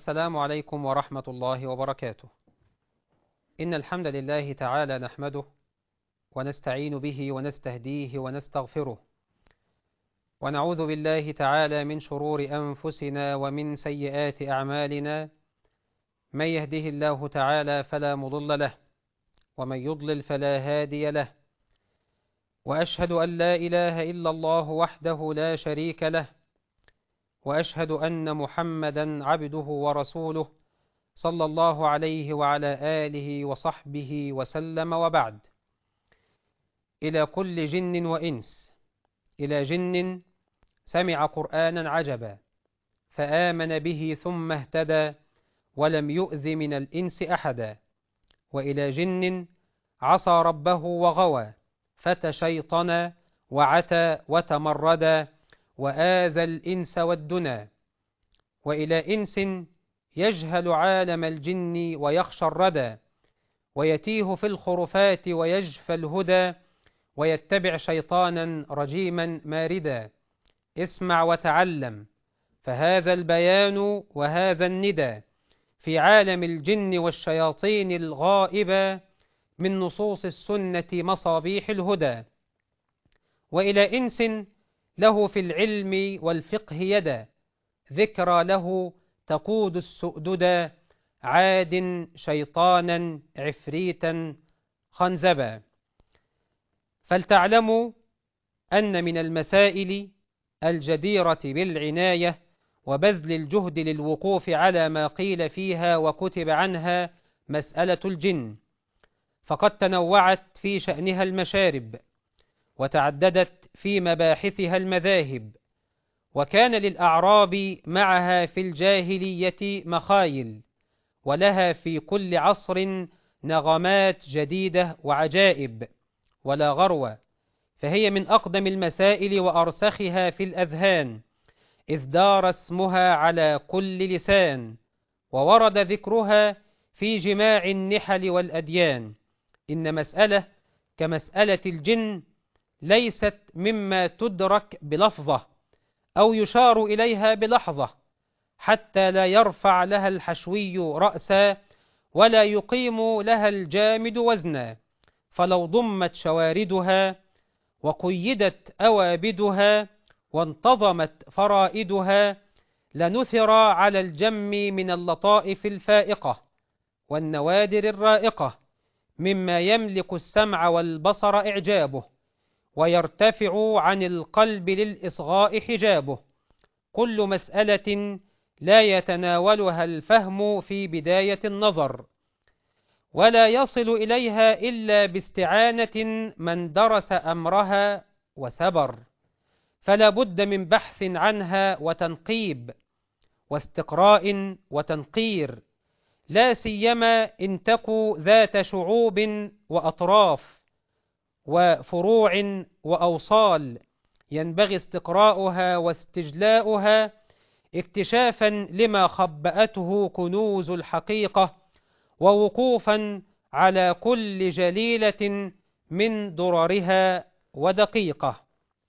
السلام عليكم ورحمة الله وبركاته إن الحمد لله تعالى نحمده ونستعين به ونستهديه ونستغفره ونعوذ بالله تعالى من شرور أنفسنا ومن سيئات أعمالنا من يهده الله تعالى فلا مضل له ومن يضلل فلا هادي له وأشهد أن لا إله إلا الله وحده لا شريك له وأشهد أن محمدا عبده ورسوله صلى الله عليه وعلى آله وصحبه وسلم وبعد إلى كل جن وإنس إلى جن سمع قرآنا عجبا فآمن به ثم اهتدى ولم يؤذ من الإنس أحدا وإلى جن عصى ربه وغوى فتشيطنا وعتى وتمردا وآذى الإنس والدنا وإلى إنس يجهل عالم الجن ويخشى الردى ويتيه في الخرفات ويجفى الهدى ويتبع شيطانا رجيما ماردا اسمع وتعلم فهذا البيان وهذا الندى في عالم الجن والشياطين الغائبة من نصوص السنة مصابيح الهدى وإلى إنس له في العلم والفقه يدا ذكرى له تقود السؤددا عاد شيطانا عفريتا خنزبا فلتعلموا أن من المسائل الجديرة بالعناية وبذل الجهد للوقوف على ما قيل فيها وكتب عنها مسألة الجن فقد تنوعت في شأنها المشارب وتعددت في مباحثها المذاهب وكان للأعراب معها في الجاهلية مخايل ولها في كل عصر نغمات جديدة وعجائب ولا غروة فهي من أقدم المسائل وأرسخها في الأذهان إذ دار اسمها على كل لسان وورد ذكرها في جماع النحل والأديان إن مسألة كمسألة الجن ليست مما تدرك بلفظة أو يشار إليها بلحظة حتى لا يرفع لها الحشوي رأسا ولا يقيم لها الجامد وزنا فلو ضمت شواردها وقيدت أوابدها وانتظمت فرائدها لنثر على الجم من اللطائف الفائقة والنوادر الرائقة مما يملك السمع والبصر إعجابه ويرتفع عن القلب للإصغاء حجابه كل مسألة لا يتناولها الفهم في بداية النظر ولا يصل إليها إلا باستعانة من درس أمرها وسبر فلا بد من بحث عنها وتنقيب واستقراء وتنقير لا سيما إن تكو ذات شعوب وأطراف وفروع وأوصال ينبغي استقراؤها واستجلاؤها اكتشافا لما خبأته كنوز الحقيقة ووقوفا على كل جليلة من دررها ودقيقة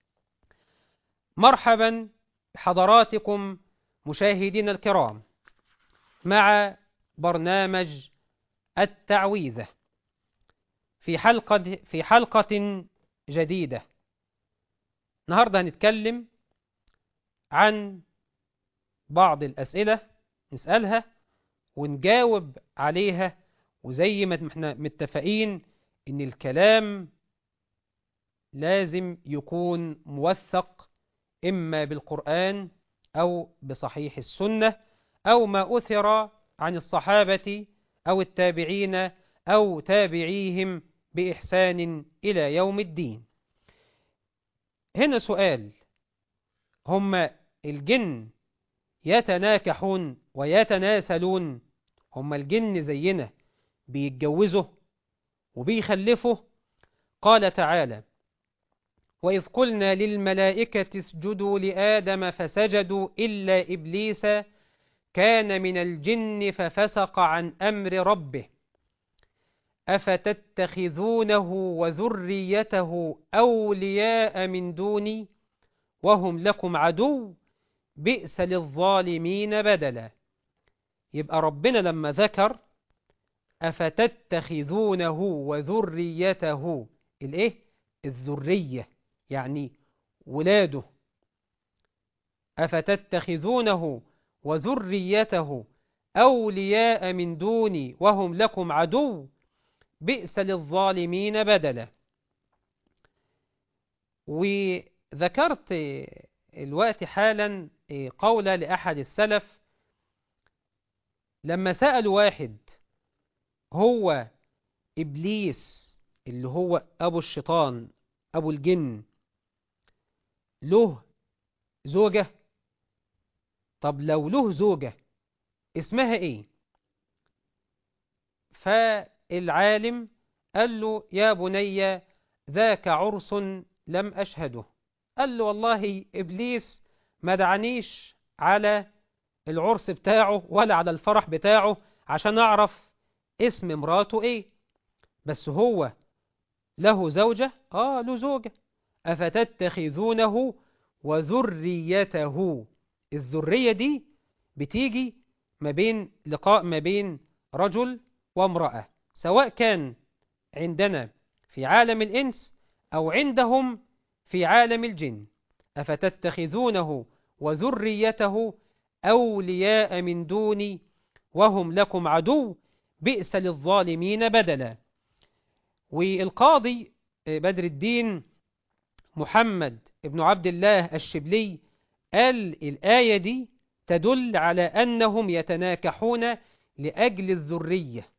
مرحبا بحضراتكم مشاهدين الكرام مع برنامج التعويذة في حلقة في حلقة جديدة النهاردة هنتكلم عن بعض الأسئلة نسألها ونجاوب عليها وزي ما احنا متفقين ان الكلام لازم يكون موثق إما بالقرآن أو بصحيح السنة أو ما أثر عن الصحابة أو التابعين أو تابعيهم بإحسان إلى يوم الدين هنا سؤال هم الجن يتناكحون ويتناسلون هم الجن زينا بيتجوزوا وبيخلفوا قال تعالى وإذ قلنا للملائكة اسجدوا لآدم فسجدوا إلا إبليس كان من الجن ففسق عن أمر ربه أفتتخذونه وذريته أولياء من دوني وهم لكم عدو بئس للظالمين بدلا يبقى ربنا لما ذكر أفتتخذونه وذريته الإيه؟ الذرية يعني ولاده أفتتخذونه وذريته أولياء من دوني وهم لكم عدو بئس للظالمين بدلا وذكرت الوقت حالا قولة لأحد السلف لما سأل واحد هو إبليس اللي هو أبو الشيطان أبو الجن له زوجة طب لو له زوجة اسمها ايه فالعالم قال له يا بني ذاك عرس لم أشهده قال له والله إبليس ما دعنيش على العرس بتاعه ولا على الفرح بتاعه عشان أعرف اسم مراته إيه بس هو له زوجة آه له زوجة أفتتخذونه وذريته الذرية دي بتيجي ما بين لقاء ما بين رجل وامرأة سواء كان عندنا في عالم الإنس أو عندهم في عالم الجن أفتتخذونه وذريته أولياء من دوني وهم لكم عدو بئس للظالمين بدلا والقاضي بدر الدين محمد ابن عبد الله الشبلي قال الآية دي تدل على أنهم يتناكحون لأجل الذرية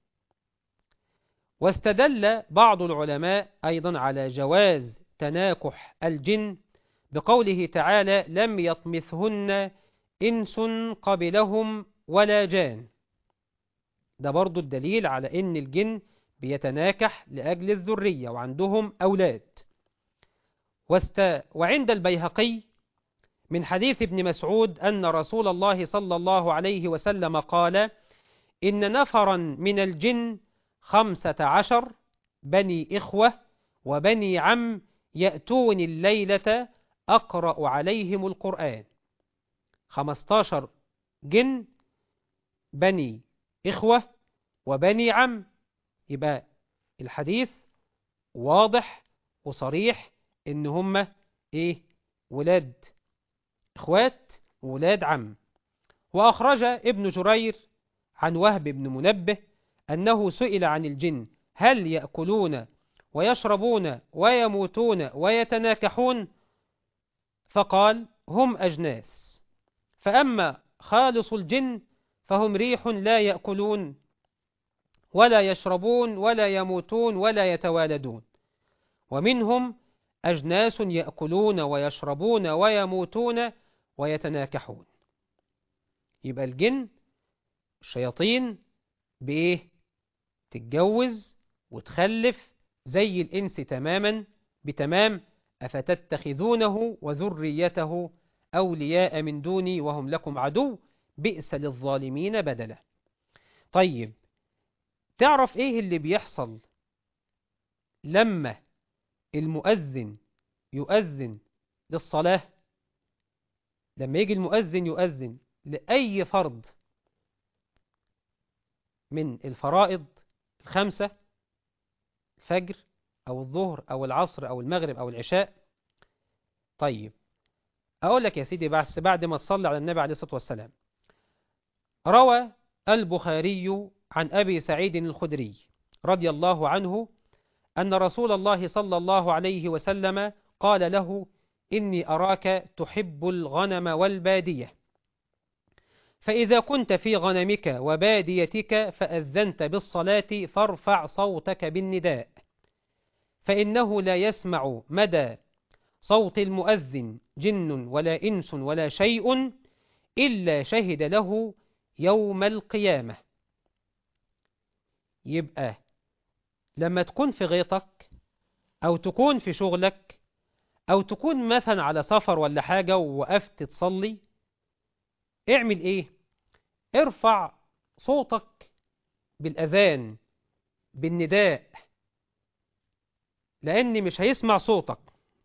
واستدل بعض العلماء أيضا على جواز تناكح الجن بقوله تعالى لم يطمثهن إنس قبلهم ولا جان ده برضو الدليل على أن الجن بيتناكح لأجل الذرية وعندهم أولاد واست... وعند البيهقي من حديث ابن مسعود أن رسول الله صلى الله عليه وسلم قال إن نفرا من الجن خمسة عشر بني إخوة وبني عم يأتون الليلة أقرأ عليهم القرآن خمستاشر جن بني إخوة وبني عم يبقى الحديث واضح وصريح إن هم إيه ولاد إخوات وولاد عم وأخرج ابن جرير عن وهب بن منبه أنه سئل عن الجن هل يأكلون ويشربون ويموتون ويتناكحون فقال هم أجناس فأما خالص الجن فهم ريح لا يأكلون ولا يشربون ولا يموتون ولا يتوالدون ومنهم أجناس يأكلون ويشربون ويموتون ويتناكحون يبقى الجن الشياطين بإيه تتجوز وتخلف زي الإنس تماما بتمام أفتتخذونه وذريته أولياء من دوني وهم لكم عدو بئس للظالمين بدلا طيب تعرف إيه اللي بيحصل لما المؤذن يؤذن للصلاة لما يجي المؤذن يؤذن لأي فرض من الفرائض الخمسة الفجر أو الظهر أو العصر أو المغرب أو العشاء طيب أقول لك يا سيدي بس بعد ما تصلي على النبي عليه الصلاة والسلام روى البخاري عن أبي سعيد الخدري رضي الله عنه أن رسول الله صلى الله عليه وسلم قال له إني أراك تحب الغنم والبادية فإذا كنت في غنمك وباديتك فأذنت بالصلاة فارفع صوتك بالنداء فإنه لا يسمع مدى صوت المؤذن جن ولا إنس ولا شيء إلا شهد له يوم القيامة يبقى لما تكون في غيطك أو تكون في شغلك أو تكون مثلا على سفر ولا حاجة ووقفت تصلي اعمل ايه ارفع صوتك بالأذان بالنداء لأن مش هيسمع صوتك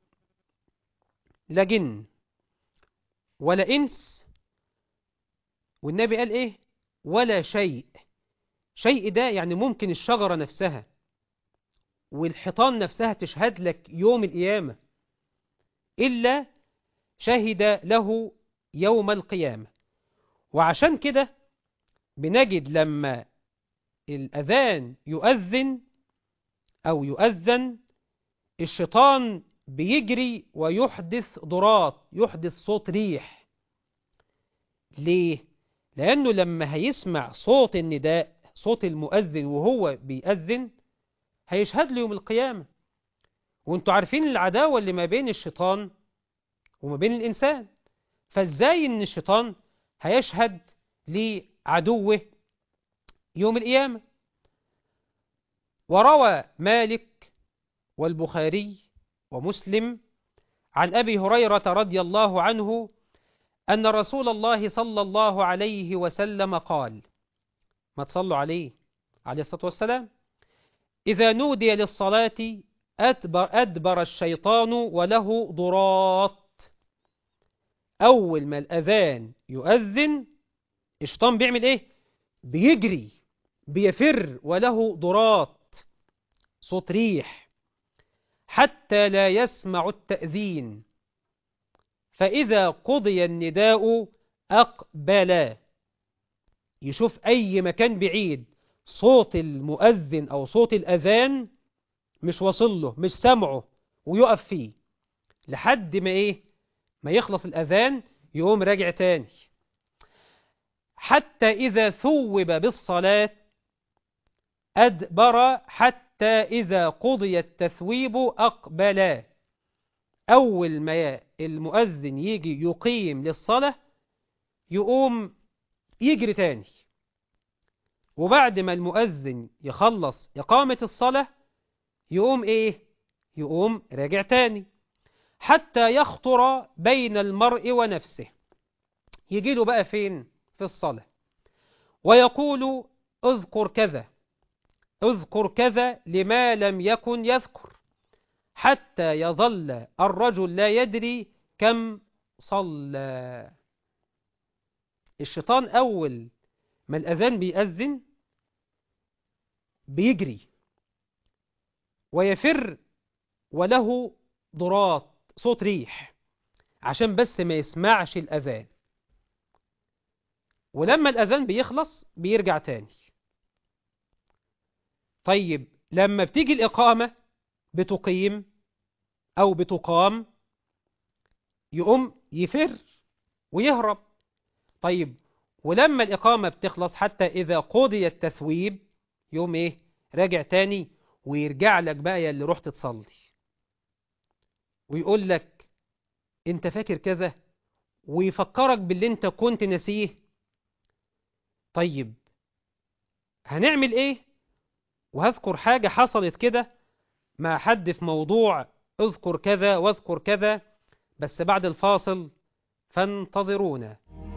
لا جن ولا إنس والنبي قال إيه ولا شيء شيء ده يعني ممكن الشجرة نفسها والحيطان نفسها تشهد لك يوم القيامة إلا شهد له يوم القيامة وعشان كده بنجد لما الأذان يؤذن أو يؤذن الشيطان بيجري ويحدث ضرات يحدث صوت ريح ليه؟ لأنه لما هيسمع صوت النداء صوت المؤذن وهو بيأذن هيشهد له يوم القيامة وانتوا عارفين العداوة اللي ما بين الشيطان وما بين الإنسان فازاي ان الشيطان هيشهد لعدوه يوم القيامة وروى مالك والبخاري ومسلم عن أبي هريرة رضي الله عنه أن رسول الله صلى الله عليه وسلم قال ما تصلوا عليه عليه الصلاة والسلام إذا نودي للصلاة أدبر, أدبر الشيطان وله ضرات أول ما الأذان يؤذن الشيطان بيعمل إيه؟ بيجري بيفر وله ضرات صوت ريح حتى لا يسمع التأذين فإذا قضي النداء أقبل يشوف أي مكان بعيد صوت المؤذن أو صوت الأذان مش واصل له مش سمعه ويقف فيه لحد ما إيه ما يخلص الأذان يقوم راجع تاني حتى إذا ثوب بالصلاة أدبر حتى إذا قضي التثويب أقبل أول ما المؤذن يجي يقيم للصلاة يقوم يجري تاني وبعد ما المؤذن يخلص إقامة الصلاة يقوم إيه؟ يقوم راجع تاني حتى يخطر بين المرء ونفسه يجي له بقى فين؟ في الصلاة ويقول اذكر كذا اذكر كذا لما لم يكن يذكر حتى يظل الرجل لا يدري كم صلى الشيطان أول ما الأذان بيأذن بيجري ويفر وله ضرات صوت ريح عشان بس ما يسمعش الأذان ولما الأذان بيخلص بيرجع تاني طيب لما بتيجي الإقامة بتقيم أو بتقام يقوم يفر ويهرب طيب ولما الإقامة بتخلص حتى إذا قضي التثويب يوم إيه راجع تاني ويرجع لك بقى يا اللي رحت تصلي ويقول لك انت فاكر كذا ويفكرك باللي انت كنت نسيه طيب هنعمل ايه وهذكر حاجة حصلت كده مع حد في موضوع اذكر كذا واذكر كذا بس بعد الفاصل فانتظرونا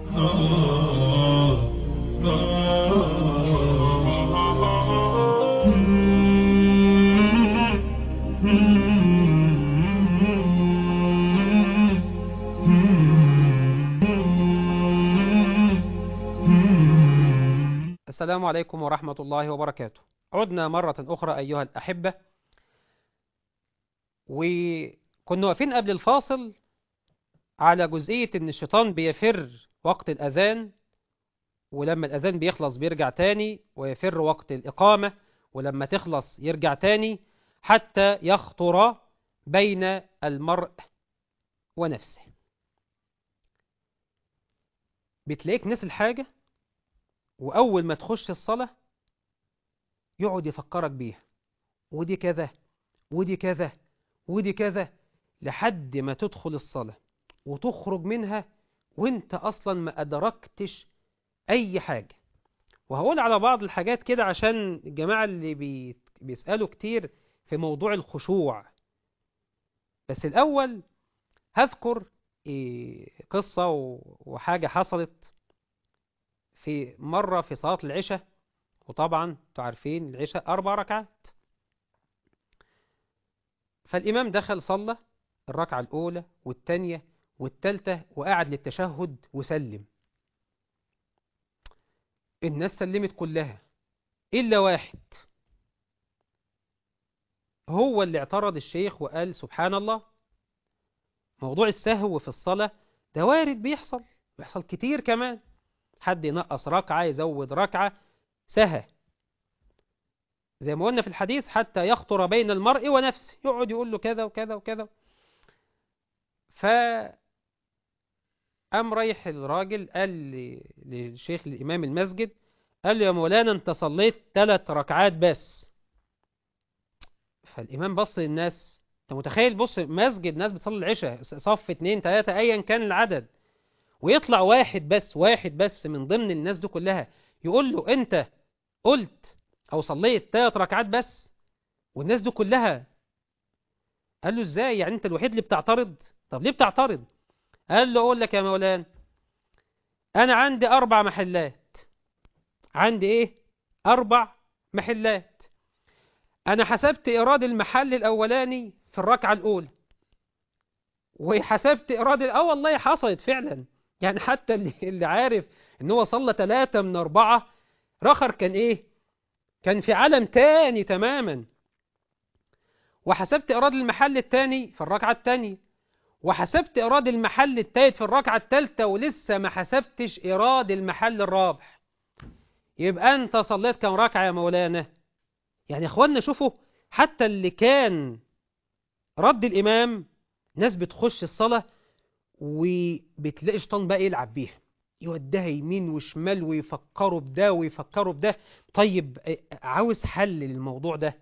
السلام عليكم ورحمة الله وبركاته عدنا مرة أخرى أيها الأحبة وكنا واقفين قبل الفاصل على جزئية أن الشيطان بيفر وقت الأذان ولما الأذان بيخلص بيرجع تاني ويفر وقت الإقامة ولما تخلص يرجع تاني حتى يخطر بين المرء ونفسه بتلاقيك نسي الحاجة وأول ما تخش الصلاة يقعد يفكرك بيها ودي كذا ودي كذا ودي كذا لحد ما تدخل الصلاة وتخرج منها وانت أصلا ما أدركتش أي حاجة وهقول على بعض الحاجات كده عشان الجماعة اللي بي... بيسألوا كتير في موضوع الخشوع بس الأول هذكر إيه قصة وحاجة حصلت في مرة في صلاة العشاء وطبعا تعرفين العشاء أربع ركعات فالإمام دخل صلى الركعة الأولى والثانية والثالثة وقعد للتشهد وسلم الناس سلمت كلها إلا واحد هو اللي اعترض الشيخ وقال سبحان الله موضوع السهو في الصلاة ده وارد بيحصل بيحصل كتير كمان حد ينقص ركعة يزود ركعة سهى زي ما قلنا في الحديث حتى يخطر بين المرء ونفسه يقعد يقول له كذا وكذا وكذا ف قام رايح الراجل قال للشيخ الإمام المسجد قال له يا مولانا انت صليت ثلاث ركعات بس فالإمام بص للناس انت متخيل بص مسجد ناس بتصلي العشاء صف اتنين تلاتة ايا كان العدد ويطلع واحد بس واحد بس من ضمن الناس دي كلها يقول له انت قلت او صليت ثلاث ركعات بس والناس دي كلها قال له ازاي يعني انت الوحيد اللي بتعترض طب ليه بتعترض قال له اقول لك يا مولانا انا عندي اربع محلات عندي ايه اربع محلات انا حسبت ايراد المحل الاولاني في الركعه الاولى وحسبت ايراد اه والله حصلت فعلا يعني حتى اللي, اللي عارف ان هو صلى ثلاثة من اربعة رخر كان ايه كان في عالم تاني تماما وحسبت ايراد المحل التاني في الركعة التانية وحسبت إيراد المحل التالت في الركعة التالتة ولسه ما حسبتش إيراد المحل الرابع يبقى أنت صليت كم ركعة يا مولانا يعني يا إخوانا شوفوا حتى اللي كان رد الإمام ناس بتخش الصلاة وبتلاقي شيطان بقى يلعب بيها يوديها يمين وشمال ويفكروا بده ويفكروا بده طيب عاوز حل للموضوع ده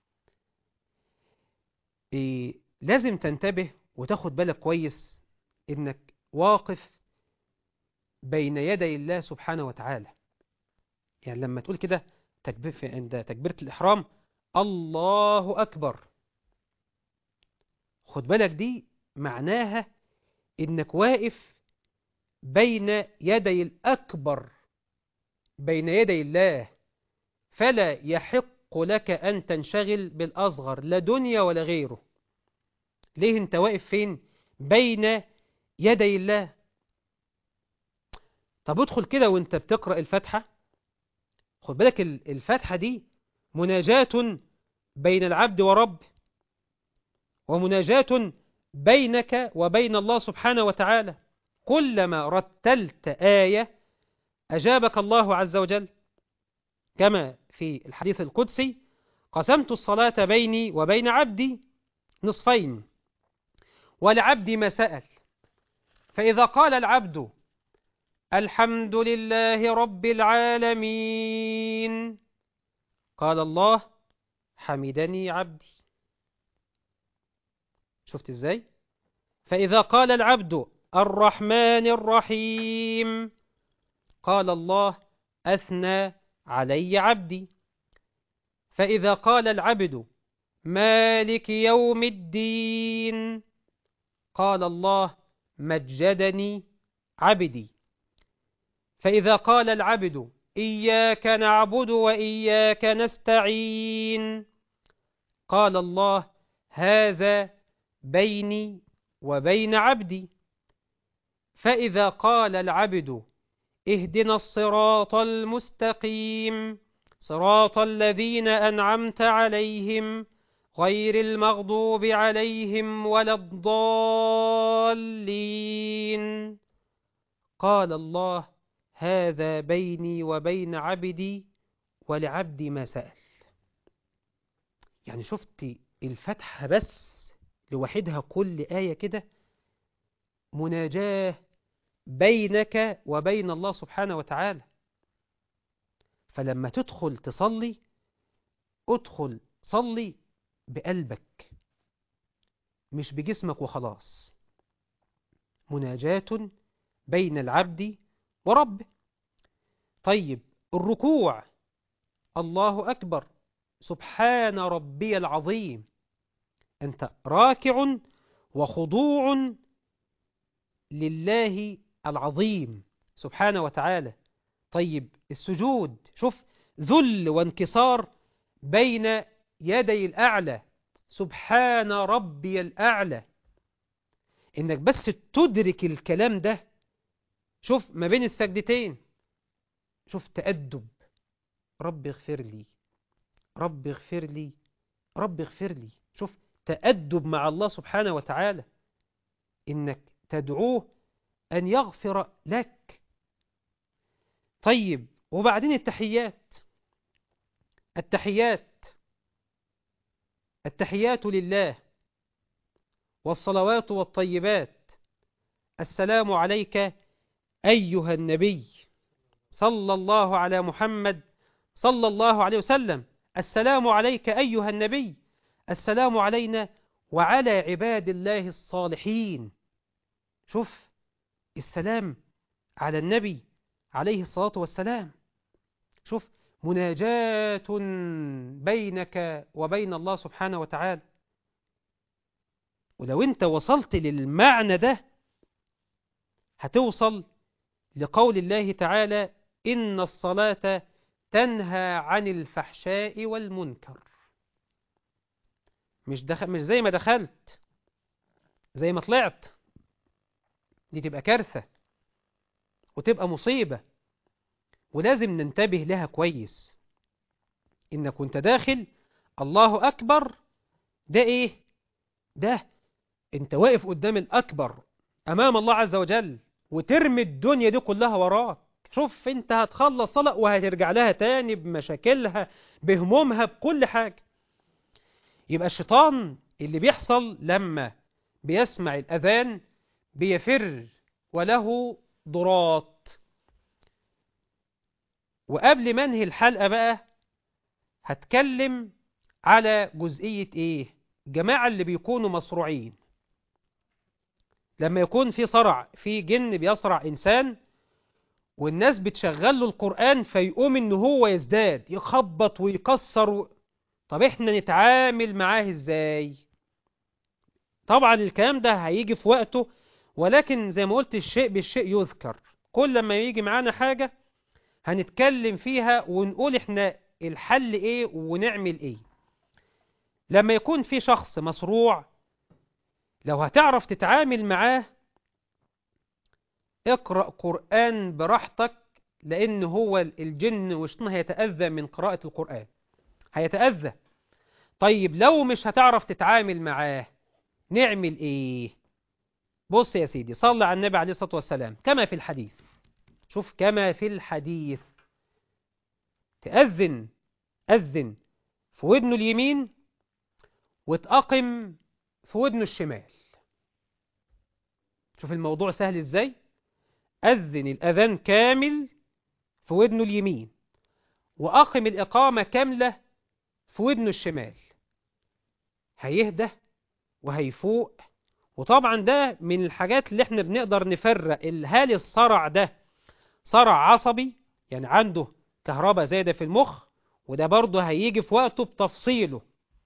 إيه لازم تنتبه وتاخد بالك كويس انك واقف بين يدي الله سبحانه وتعالى يعني لما تقول كده تكبير في عند تكبيرة الإحرام الله أكبر خد بالك دي معناها إنك واقف بين يدي الأكبر بين يدي الله فلا يحق لك أن تنشغل بالأصغر لا دنيا ولا غيره ليه انت واقف فين بين يدي الله طب ادخل كده وانت بتقرأ الفاتحة خد بالك الفاتحة دي مناجاة بين العبد ورب ومناجاة بينك وبين الله سبحانه وتعالى كلما رتلت آية أجابك الله عز وجل كما في الحديث القدسي قسمت الصلاة بيني وبين عبدي نصفين والعبد ما سأل فإذا قال العبد الحمد لله رب العالمين قال الله حمدني عبدي شفت ازاي فإذا قال العبد الرحمن الرحيم قال الله أثنى علي عبدي فإذا قال العبد مالك يوم الدين قال الله مجدني عبدي فإذا قال العبد إياك نعبد وإياك نستعين قال الله هذا بيني وبين عبدي فإذا قال العبد اهدنا الصراط المستقيم صراط الذين أنعمت عليهم غير المغضوب عليهم ولا الضالين قال الله هذا بيني وبين عبدي ولعبدي ما سأل يعني شفت الفتحة بس لوحدها كل آية كده مناجاة بينك وبين الله سبحانه وتعالى فلما تدخل تصلي ادخل صلي بقلبك مش بجسمك وخلاص مناجاة بين العبد وربه طيب الركوع الله أكبر سبحان ربي العظيم أنت راكع وخضوع لله العظيم سبحانه وتعالى طيب السجود شوف ذل وانكسار بين يدي الأعلى سبحان ربي الأعلى إنك بس تدرك الكلام ده شوف ما بين السجدتين شوف تأدب رب اغفر لي رب اغفر لي رب اغفر لي شوف تأدب مع الله سبحانه وتعالى إنك تدعوه أن يغفر لك طيب وبعدين التحيات التحيات التحيات لله والصلوات والطيبات السلام عليك أيها النبي صلى الله على محمد صلى الله عليه وسلم السلام عليك أيها النبي السلام علينا وعلى عباد الله الصالحين شوف السلام على النبي عليه الصلاة والسلام شوف مناجاة بينك وبين الله سبحانه وتعالى ولو انت وصلت للمعنى ده هتوصل لقول الله تعالى إن الصلاة تنهى عن الفحشاء والمنكر مش, دخل مش زي ما دخلت زي ما طلعت دي تبقى كارثة وتبقى مصيبة ولازم ننتبه لها كويس إنك وانت داخل الله أكبر ده إيه ده انت واقف قدام الأكبر أمام الله عز وجل وترمي الدنيا دي كلها وراك شوف انت هتخلص صلاة وهترجع لها تاني بمشاكلها بهمومها بكل حاجة يبقى الشيطان اللي بيحصل لما بيسمع الأذان بيفر وله ضرات وقبل ما انهي الحلقة بقى هتكلم على جزئية ايه جماعة اللي بيكونوا مصروعين لما يكون في صرع في جن بيصرع إنسان والناس بتشغل له القرآن فيقوم إن هو يزداد يخبط ويكسر و... طب إحنا نتعامل معاه إزاي طبعا الكلام ده هيجي في وقته ولكن زي ما قلت الشيء بالشيء يذكر كل لما يجي معانا حاجة هنتكلم فيها ونقول إحنا الحل إيه ونعمل إيه لما يكون في شخص مصروع لو هتعرف تتعامل معاه اقرأ قرآن براحتك لأن هو الجن والشيطان هيتأذى من قراءة القرآن هيتأذى طيب لو مش هتعرف تتعامل معاه نعمل ايه بص يا سيدي صلى على النبي عليه الصلاة والسلام كما في الحديث شوف كما في الحديث تأذن أذن في ودنه اليمين وتأقم في ودنه الشمال شوف الموضوع سهل ازاي أذن الأذان كامل في ودنه اليمين وأقم الإقامة كاملة في ودنه الشمال هيهدى وهيفوق وطبعا ده من الحاجات اللي احنا بنقدر نفرق هل الصرع ده صرع عصبي يعني عنده كهرباء زايدة في المخ وده برضه هيجي في وقته بتفصيله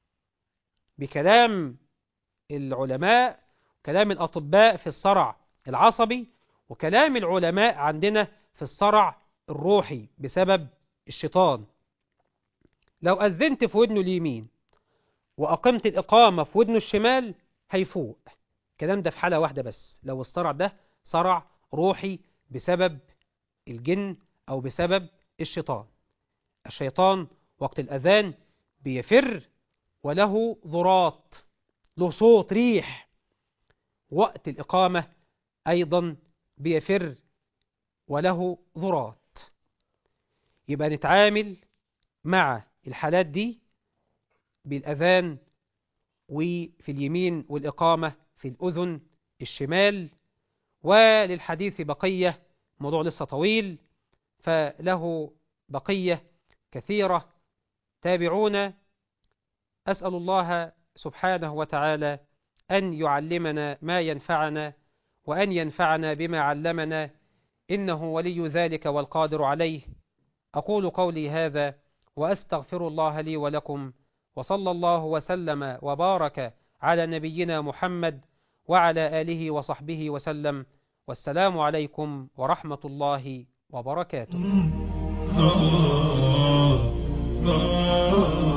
بكلام العلماء كلام الأطباء في الصرع العصبي وكلام العلماء عندنا في الصرع الروحي بسبب الشيطان لو أذنت في ودنه اليمين وأقمت الإقامة في ودنه الشمال هيفوق الكلام ده في حالة واحدة بس لو الصرع ده صرع روحي بسبب الجن أو بسبب الشيطان الشيطان وقت الأذان بيفر وله ضرات له صوت ريح وقت الإقامة أيضا بيفر وله ضرات يبقى نتعامل مع الحالات دي بالأذان وفي اليمين والإقامة في الأذن الشمال وللحديث بقية موضوع لسه طويل فله بقية كثيرة تابعونا أسأل الله سبحانه وتعالى أن يعلمنا ما ينفعنا وأن ينفعنا بما علمنا إنه ولي ذلك والقادر عليه أقول قولي هذا وأستغفر الله لي ولكم وصلى الله وسلم وبارك على نبينا محمد وعلى آله وصحبه وسلم والسلام عليكم ورحمة الله وبركاته